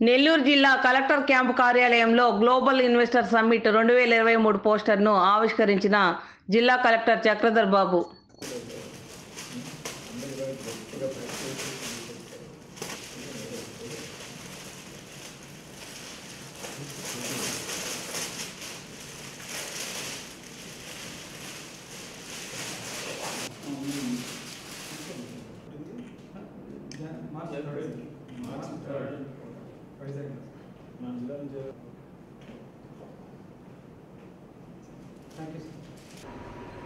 నెల్లూరు జిల్లా collector camp కార్యాలయంలో global investor summit రెండు వేల ఇరవై మూడు పోస్టర్ను ఆవిష్కరించిన జిల్లా collector Chakradhar Babu March third March third Vizag మా జిల్లా నుంచి థ్యాంక్ యూ సార్